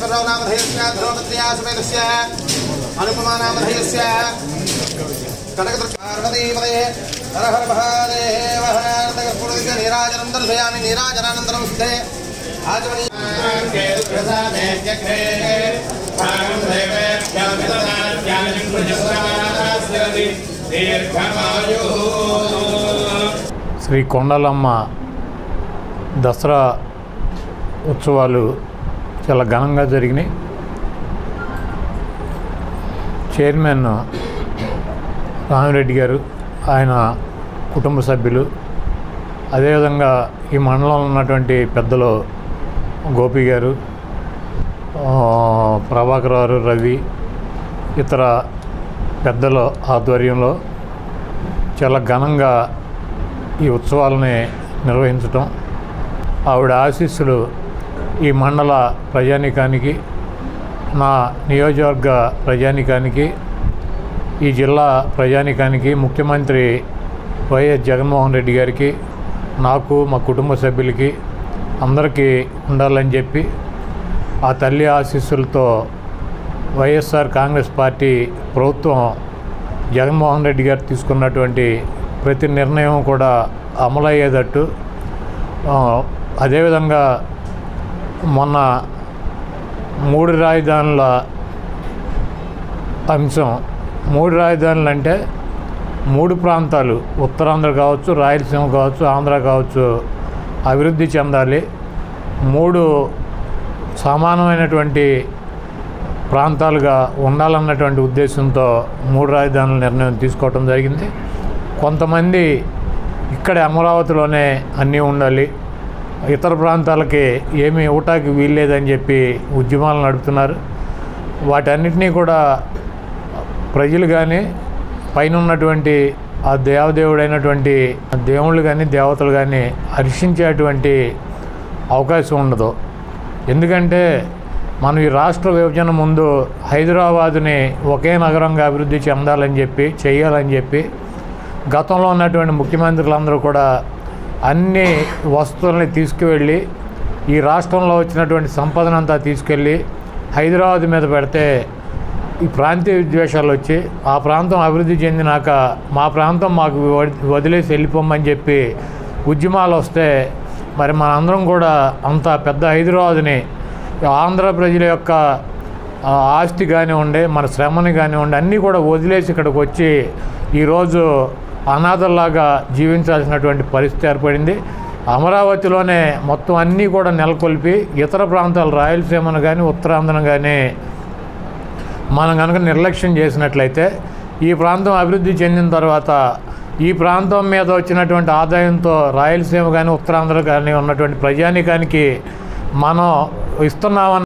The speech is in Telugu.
శ్రీవత్సరావు నామధేయస్య ధ్రువపత్రియా సమేతస్య అనుపమానామధేయస్య కనకదుర్గార్వదీపదయే హర హర మహాదేవ హరతగస్ఫుడిక నీరాజనం దర్శయామి నీరాజనానంతరం సిద్ధే ఆచమని శ్రీ కొండలమ్మ దసరా ఉత్సవాలు చాలా ఘనంగా జరిగినాయి చైర్మన్ రామిరెడ్డి గారు ఆయన కుటుంబ సభ్యులు అదేవిధంగా ఈ మండలంలో ఉన్నటువంటి పెద్దలు గోపి గారు ఆ, ప్రభాకర్ గారు రవి ఇతర పెద్దల ఆధ్వర్యంలో చాలా ఘనంగా ఈ ఉత్సవాలని నిర్వహించటం ఆవిడ ఆశీస్సులు ఈ మండల ప్రజానికానికి నా నియోజకవర్గ ప్రజానికానికి ఈ జిల్లా ప్రజానికానికి ముఖ్యమంత్రి వైఎస్ జగన్మోహన్ రెడ్డి గారికి నాకు మా కుటుంబ సభ్యులకి అందరికీ ఉండాలని చెప్పి ఆ తల్లి ఆశీస్సులతో వైఎస్ఆర్ కాంగ్రెస్ పార్టీ ప్రభుత్వం జగన్మోహన్ రెడ్డి గారు తీసుకున్నటువంటి ప్రతి నిర్ణయం కూడా అమలయ్యేటట్టు ఆ, అదేవిధంగా మొన్న మూడు రాజధానుల అంశం మూడు రాజధానులు అంటే మూడు ప్రాంతాలు ఉత్తరాంధ్ర కావచ్చు రాయలసీమ కావచ్చు ఆంధ్ర కావచ్చు అభివృద్ధి చెందాలి మూడు సమానమైనటువంటి ప్రాంతాలుగా ఉండాలన్నటువంటి ఉద్దేశంతో మూడు రాజధానుల నిర్ణయం తీసుకోవటం జరిగింది కొంతమంది ఇక్కడ అమరావతిలోనే అన్నీ ఉండాలి ఇతర ప్రాంతాలకి ఏమీ ఇవ్వటానికి వీల్లేదని చెప్పి ఉద్యమాలు నడుపుతున్నారు వాటన్నిటినీ కూడా ప్రజలు కానీ పైన ఉన్నటువంటి ఆ దేవదేవుడైనటువంటి దేవుళ్ళు కానీ దేవతలు కానీ హర్షించేటువంటి అవకాశం ఉండదు ఎందుకంటే మనం ఈ రాష్ట్ర విభజన ముందు హైదరాబాదుని ఒకే నగరంగా అభివృద్ధి చెందాలని చెప్పి చేయాలని చెప్పి గతంలో ఉన్నటువంటి ముఖ్యమంత్రులందరూ కూడా అన్ని వస్తువుల్ని తీసుకువెళ్ళి ఈ రాష్ట్రంలో వచ్చినటువంటి సంపదనంతా తీసుకెళ్ళి హైదరాబాద్ మీద పెడితే ఈ ప్రాంతీయ విద్వేషాలు వచ్చి ఆ ప్రాంతం అభివృద్ధి చెందినాక మా ప్రాంతం మాకు వడి- వదిలేసి వెళ్ళిపోమని చెప్పి ఉద్యమాలు వస్తే మరి మనందరం కూడా అంత పెద్ద హైదరాబాద్ని ఆంధ్ర ప్రజల యొక్క ఆ, ఆస్తి కానివ్వండి మన శ్రమని కానివ్వండి అన్నీ కూడా వదిలేసి ఇక్కడికి వచ్చి ఈరోజు అనాథల్లాగా జీవించాల్సినటువంటి పరిస్థితి ఏర్పడింది అమరావతిలోనే మొత్తం అన్నీ కూడా నెలకొల్పి ఇతర ప్రాంతాలు రాయలసీమను కానీ ఉత్తరాంధ్రను కానీ మనం కనుక నిర్లక్ష్యం చేసినట్లయితే ఈ ప్రాంతం అభివృద్ధి చెందిన తర్వాత ఈ ప్రాంతం మీద వచ్చినటువంటి ఆదాయంతో రాయలసీమ కానీ ఉత్తరాంధ్ర కానీ ఉన్నటువంటి ప్రజానికానికి మనం ఇస్తున్నామన్న